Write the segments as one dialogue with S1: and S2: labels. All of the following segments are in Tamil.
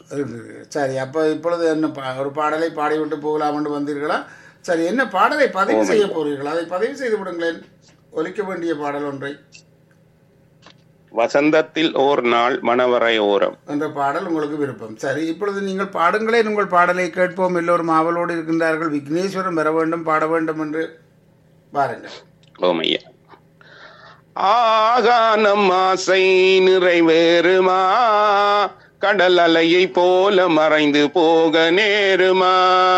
S1: இருக்கு. சரி அப்போ இப்பொழுது என்ன பா- ஒரு பாடலை பாடிவிட்டு போகலாம் என்று வந்தீர்களா சரி என்ன பாடலை பதிவு செய்ய போறீர்கள் அதை பதிவு செய்து விடுங்களேன் ஒலிக்க வேண்டிய பாடல் ஒன்றை
S2: வசந்தத்தில் ஓர் நாள் மணவரை ஓரம்
S1: என்ற பாடல் உங்களுக்கு விருப்பம் சரி இப்பொழுது நீங்கள் பாடுங்களேன் உங்கள் பாடலை கேட்போம் எல்லோரும் ஆவலோடு இருக்கின்றார்கள் விக்னேஸ்வரம் பெற வேண்டும் பாட வேண்டும் என்று பாருங்கள்
S2: ஓமையா ஆகானம் ஆசை நிறைவேறுமா கடல் அலையை போல மறைந்து போக நேருமா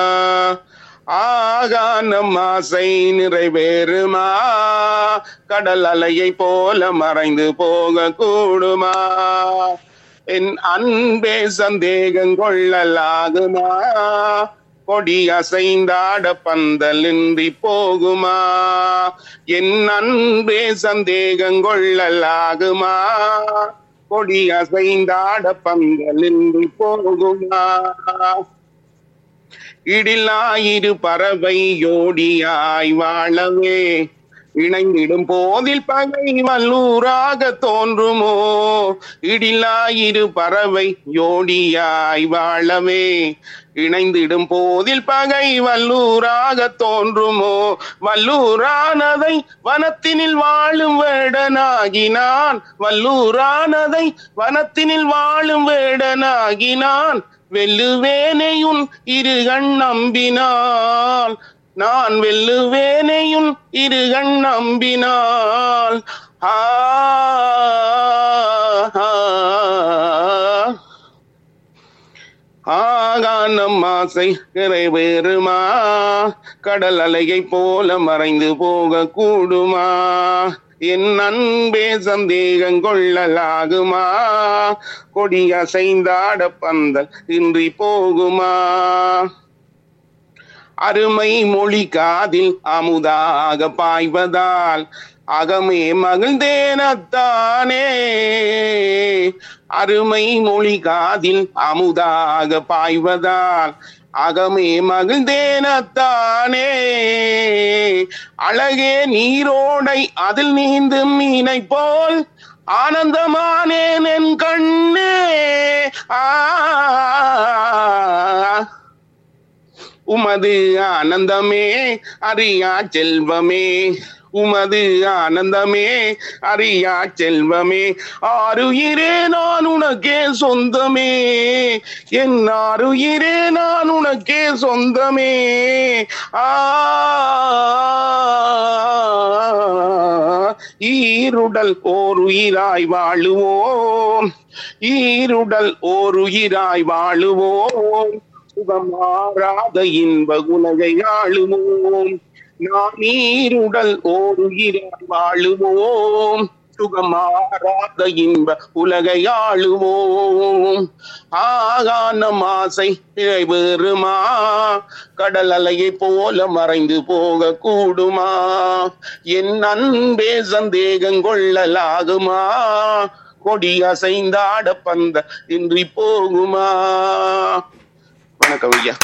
S2: ஆகானம் ஆசை நிறைவேறுமா கடல் அலையை போல மறைந்து போக கூடுமா என் அன்பே சந்தேகம் கொள்ளலாகுமா கொடி அசைந்தாட பந்தலின்றி போகுமா என் அன்பே சந்தேகம் கொள்ளலாகுமா கொடி அசைந்தாட பந்தலின்றி போகுமா இடிலாயிரு பறவை யோடியாய் வாழவே இணைந்திடும் போதில் பகை வல்லூராக தோன்றுமோ இடிலாயிரு பறவை யோடியாய் வாழவே இணைந்திடும் போதில் பகை வல்லூராக தோன்றுமோ வல்லூரானதை வனத்தினில் வாழும் வேடனாகினான் வல்லூரானதை வனத்தினில் வாழும் வேடனாகினான் வெல்லுவேனையுன் இருகண் நம்பினால் நான் வெல்லுவேனையுன் இருகண் நம்பினால் ஆ ஆகானம் ஆசை நிறைவேறுமா கடல் அலையை போல மறைந்து போக கூடுமா என் அன்பே சந்தேகம் கொள்ளலாகுமா கொடி அசைந்தாட பந்தல் இன்றி போகுமா அருமை மொழி காதில் அமுதாக பாய்வதால் அகமே மகிழ்ந்தேனத்தானே அருமை மொழி காதில் அமுதாக பாய்வதால் அகமே மகிழ்ந்தேனத்தானே அழகே நீரோடை அதில் நீந்தும் மீனை போல் ஆனந்தமானேன் என் கண்ணே ஆ உமது ஆனந்தமே அறியா செல்வமே உமது ஆனந்தமே அறியா செல்வமே ஆறுயிரே நான் உனக்கே சொந்தமே என் ஆறுயிரே நான் உனக்கே சொந்தமே ஆ ஈருடல் ஓர் உயிராய் வாழுவோம் ஈருடல் ஓர் உயிராய் வாழுவோம் சுகமாறாத இன்ப உலகை ஆளுவோம் நாம் நீருடல் ஓர் உயிராய் வாழுவோம் சுகமாறாத இன்ப உலகை ஆளுவோம் ஆகானம் ஆசை நிறைவேறுமா கடல் அலையை போல மறைந்து போக கூடுமா என் அன்பே சந்தேகம் கொள்ளலாகுமா கொடி அசைந்தாட பந்த இன்றி போகுமா வணக்கம் ஐயா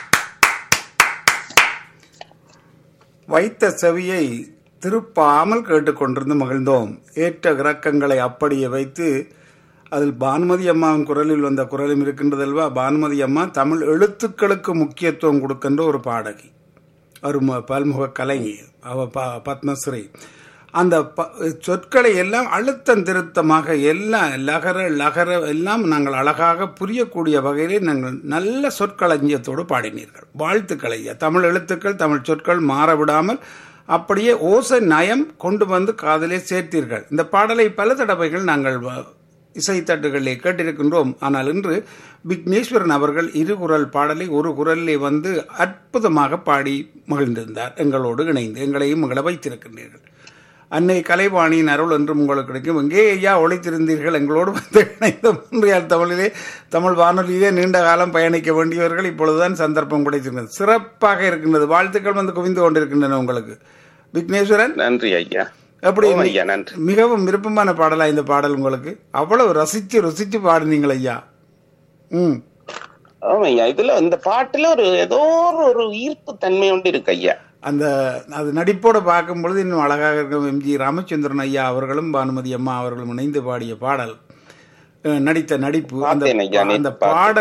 S1: வைத்த செவியை திருப்பாமல் கேட்டுக்கொண்டிருந்து மகிழ்ந்தோம் ஏற்ற இறக்கங்களை அப்படியே வைத்து அதில் பானுமதி அம்மாவின் குரலில் வந்த குரலும் இருக்கின்றதல்வா பானுமதி அம்மா தமிழ் எழுத்துக்களுக்கு முக்கியத்துவம் கொடுக்கின்ற ஒரு பாடகி ஒரு ம- பல்முக கலைஞி அவ ப பத்மஸ்ரீ அந்த ப சொற்களை எல்லாம் அழுத்தம் திருத்தமாக எல்லாம் லகர லகர எல்லாம் நாங்கள் அழகாக புரியக்கூடிய வகையிலே நாங்கள் நல்ல சொற்களஞ்சியத்தோடு பாடினீர்கள் வாழ்த்துக்கள் ஐயா தமிழ் எழுத்துக்கள் தமிழ் சொற்கள் மாறவிடாமல் அப்படியே ஓசை நயம் கொண்டு வந்து காதலே சேர்த்தீர்கள் இந்த பாடலை பல தடவைகள் நாங்கள் வ- இசைத்தட்டுகளிலே கேட்டிருக்கின்றோம் ஆனால் இன்று விக்னேஸ்வரன் அவர்கள் இரு குரல் பாடலை ஒரு குரலிலே வந்து அற்புதமாக பாடி மகிழ்ந்திருந்தார் எங்களோடு இணைந்து எங்களையும் மகிழ வைத்திருக்கின்றீர்கள் அன்னை கலைவாணியின் அருள் என்றும் உங்களுக்கு கிடைக்கும் எங்கே ஐயா ஒழித்திருந்தீர்கள் எங்களோடு வந்து இணைந்த மூன்றியார் தமிழிலே தமிழ் வானொலியிலே நீண்ட காலம் பயணிக்க வேண்டியவர்கள் இப்பொழுதுதான் சந்தர்ப்பம் கிடைத்திருக்கிறது சிறப்பாக இருக்கின்றது வாழ்த்துக்கள் வந்து குவிந்து கொண்டிருக்கின்றன உங்களுக்கு விக்னேஸ்வரன்
S2: நன்றி ஐயா
S1: எப்படி
S2: ஓம் ஐயா நன்றி
S1: மிகவும் விருப்பமான பாடலா இந்த பாடல் உங்களுக்கு அவ்வளவு ரசிச்சு ருசிச்சு பாடுனீங்கள் ஐயா ம்
S2: ஆமா ஐயா இதுல இந்த பாட்டுல ஒரு ஏதோ ஒரு- ஒரு ஈர்ப்பு தன்மை ஒன்று இருக்கு ஐயா
S1: அந்த அது நடிப்போட பார்க்கும் பொழுது இன்னும் அழகாக இருக்கும் எம்ஜி ராமச்சந்திரன் ஐயா அவர்களும் பானுமதி அம்மா அவர்களும் இணைந்து பாடிய பாடல் அஹ், நடித்த நடிப்பு அந்த
S2: பார்த்தேன் ஐயா,
S1: அந்த
S2: நேத்து பார்த்தேன்.
S1: பாடல்